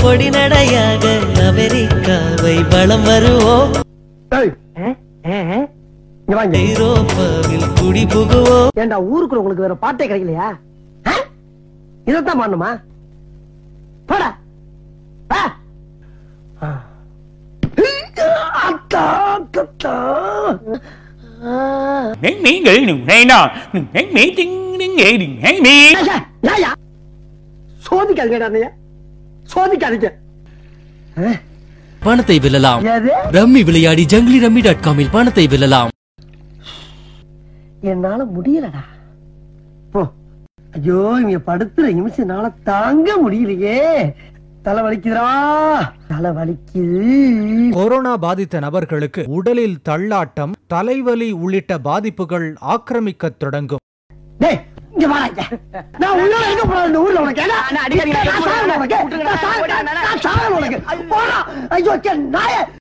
பொடிநடையாக அமெரிக்காவை வலம் வருவோம் ஏய், இங்க வாங்க ஐரோப்பாவில் குடி புகுவோம் ஏண்டா ஊருக்குள்ள உங்களுக்கு வேற பாட்டே கிடைக்கலையா ஆ? இதைத்தான் பண்ணுமா போடா வா. ஆ. அத்தா, கத்தா. ஆ. நீங்கள் நுழைனா மீட்டிங் ஐயா, ஏய்யா? சோதிக்காதீங்கடா அண்ணைய சோதிக்காதீங்க ஆ? பணத்தை வெல்லலாம் எது ரம்மி விளையாடி ஜங்கிலி ரம்மி டாட் காமில் பணத்தை வெல்லலாம் என்னால முடியலடா போ ஐயோ இங்க படுத்துற நிமிஷம் என்னால தாங்க முடியலையே தலை வலிக்குதுடா தலை வலிக்குது கொரோனா பாதித்த நபர்களுக்கு உடலில் தள்ளாட்டம் தலைவலி உள்ளிட்ட பாதிப்புகள் ஆக்கிரமிக்கத் தொடங்கும் டேய் இங்க வாடா இங்க. நான் உள்ள இருக்க போறேன் இந்த ஊர்ல உனக்கு ஏன்னா நான் சாகணும் உனக்கு நான் சாகணும் உனக்கு நான் சாகணும் உனக்கு போடா ஐயோ நாயே